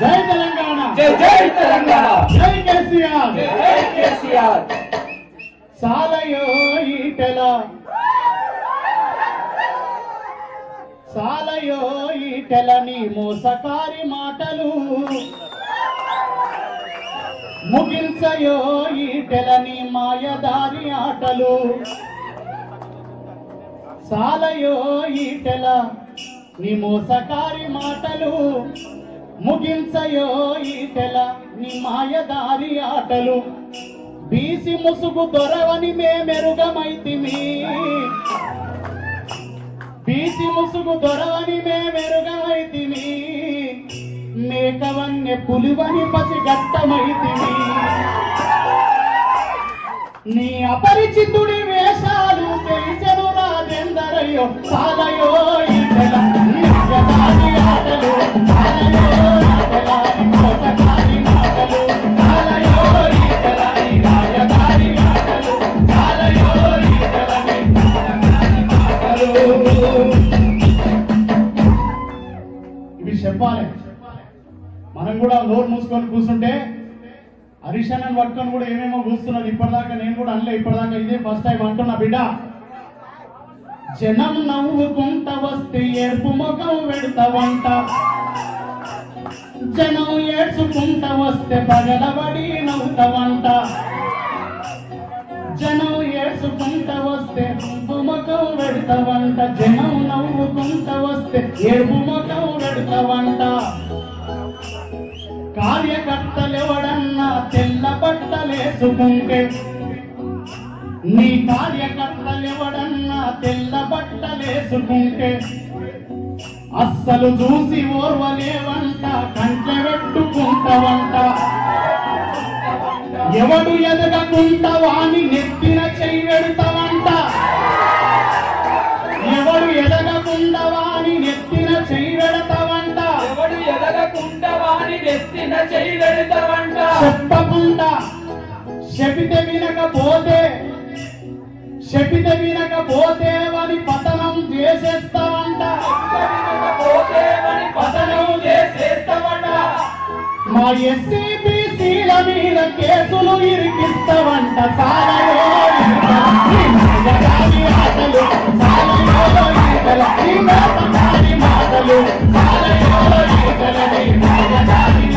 జై తెలంగాణ జై జై తెలంగాణ జై కేసీఆర్ జై జై కేసీఆర్ సాలయో ఈటెల సాలయో ఈటెల నీ మోసకారి మాటలు ముగించయో ఈటెల నీ మాయదారి ఆటలు సాలయో ఈటెల నీ మోసకారి మాటలు ముగించయో ఈటెల నీ మాయదారి ఆటలు బీసి ముసుగు దొరవని మేమెరుగమైతిమి బీసి ముసుగు దొరవని మేమెరుగమైతిమి మేకవన్య పులివని పసి గట్టమైతిమి నీ అపరిచితుడి వేషాలు తెలిసెను రాజేందరయ్యో సాలయో ఈటెల నీ రాజధాని ఆటలు సాలయో ఈటెల నీ మోసగారి మాటలు సాలయో ఈటెల నీ రాజధాని ఆటలు సాలయో ఈటెల నీ మోసగారి మాటలు ఇవి చెప్పాలి మనం కూడా నోరు మూసుకొని కూర్చుంటే హరీష్ అన్నని పట్టుకొని కూడా ఏమేమో కూస్తున్నది ఇప్పటిదాకా నేను కూడా అనలే ఇప్పటిదాకా ఇదే ఫస్ట్ టైం అంటున్నా బిడ్డ జనం నవ్వుకుంట వస్తే ఏర్పు ముఖం వెడతావంట జనం ఏడ్చుకుంట వస్తే పగలబడి నవ్వుతావంట జనం ఏడ్చుకుంట వస్తే ఏర్పు ముఖం వెడతావంట జనం నవ్వుకుంట వస్తే ఏర్పు ముఖం వెడతావంట కార్యకర్తలెవడన్నా తెల్ల బట్టలేసుకుంటే నీ కార్యకర్తలెవడన్నా తెల్ల బట్టలేసుకుంటే అస్సలు చూసి ఓర్వలేవంట కంచె పెట్టుకుంటవంట ఎవడు ఎదగకుండా వాని నెత్తిన చెయ్యెడతావంట ఎవడు ఎదగకుండా వాని నెత్తిన చెయ్యెడతావంట ఎవడు ఎదగకుండా వాని నెత్తిన చెయ్యి వెడతావంట చెప్పకుండా శపిత వినకపోతే శపిత వినకపోతే వాని పతనం చేసేస్తావంట పోతే వాని పతనం చేసేస్తావంట మా ఎస్సీ బీసీల మీద కేసులు ఇరికిస్తావంట సాలయో ఈటల, ఈ మగగాలి ఆటలు సాలయో ఈటల, ఈ మోసగాలి మాటలు సాలయో ఈటల, ఈ మగగాలి